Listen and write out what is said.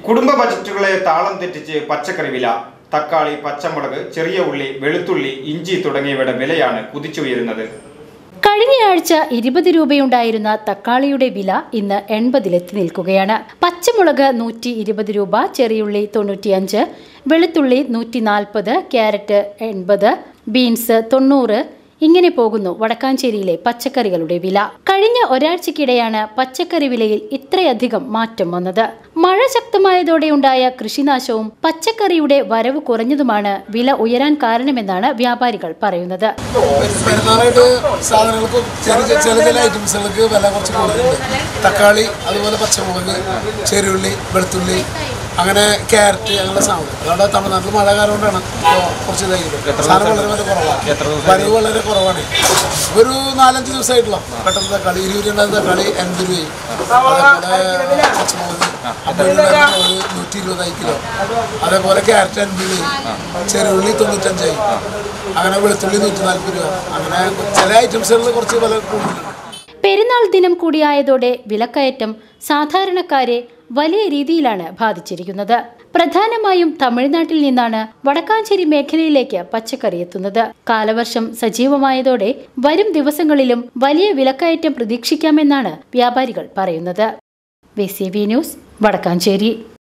കുടുംബ ബജറ്റുകളെ താളം തെറ്റിച്ച് പച്ചക്കറി വില തക്കാളി പച്ചമുളക് ചെറിയ ഉള്ളി വെളുത്തുള്ളി ഇഞ്ചി തുടങ്ങിയവയുടെ വിലയാണ് കുതിച്ചുയരുന്നത് കഴിഞ്ഞയാഴ്ച ഇരുപത് രൂപയുണ്ടായിരുന്ന തക്കാളിയുടെ വില ഇന്ന് എൺപതിലെത്തി നിൽക്കുകയാണ് പച്ചമുളക് നൂറ്റി ഇരുപത് രൂപ ചെറിയുള്ളി തൊണ്ണൂറ്റിയഞ്ച് വെളുത്തുള്ളി നൂറ്റി നാൽപ്പത് ക്യാരറ്റ് എൺപത് ബീൻസ് തൊണ്ണൂറ് ഇങ്ങനെ പോകുന്നു വടക്കാഞ്ചേരിയിലെ പച്ചക്കറികളുടെ വില കഴിഞ്ഞ ഒരാഴ്ചക്കിടെയാണ് പച്ചക്കറി വിലയിൽ ഇത്രയധികം മാറ്റം വന്നത് മഴ ശക്തമായതോടെ ഉണ്ടായ കൃഷിനാശവും പച്ചക്കറിയുടെ വരവ് കുറഞ്ഞതുമാണ് വില ഉയരാൻ കാരണമെന്നാണ് വ്യാപാരികൾ പറയുന്നത് പെരുന്നാളായിട്ട് സാധനങ്ങൾക്ക് ചെറിയ ചില ചില ഐറ്റംസുകൾക്ക് വില കുറച്ച് കൂടുതലുണ്ട് തക്കാളി അതുപോലെ പച്ചമുളക് ചെറിയുള്ളി വെളുത്തുള്ളി അങ്ങനെ ക്യാരറ്റ് അങ്ങനെയുള്ള സാധനം അതുകൊണ്ട് തമിഴ്നാട്ടിൽ മഴ കാരണം കൊണ്ടാണ് ഇപ്പോൾ കുറച്ച് ഇതായിരിക്കും സാധനം വളരെ വളരെ കുറവാണ് വരവ് വളരെ കുറവാണ് ഒരു നാലഞ്ച് ദിവസമായിട്ടുള്ള പെട്ടെന്ന് തക്കാളി ഇരുപത് രൂപ തക്കാളി എൺപത് രൂപയും അതേപോലെ പച്ചമുളക് അമ്പത് രൂപ ഒരു നൂറ്റി ഇരുപതായി കിലോ അതേപോലെ ക്യാരറ്റ് അൻപത് രൂപ ചെറിയുള്ളി തൊണ്ണൂറ്റഞ്ചായി അങ്ങനെ വെളുത്തുള്ളി നൂറ്റി നാൽപ്പത് രൂപ അങ്ങനെ ചില ഐറ്റംസുകളിൽ കുറച്ച് വില കൂടുതലുണ്ട് പെരുന്നാൾ ദിനം കൂടിയായതോടെ വിലക്കയറ്റം സാധാരണക്കാരെ വലിയ രീതിയിലാണ് ബാധിച്ചിരിക്കുന്നത് പ്രധാനമായും തമിഴ്നാട്ടിൽ നിന്നാണ് വടക്കാഞ്ചേരി മേഖലയിലേക്ക് പച്ചക്കറി എത്തുന്നത് കാലവർഷം സജീവമായതോടെ വരും ദിവസങ്ങളിലും വലിയ വിലക്കയറ്റം പ്രതീക്ഷിക്കാമെന്നാണ് വ്യാപാരികൾ പറയുന്നത് V C V news Vadakkanchery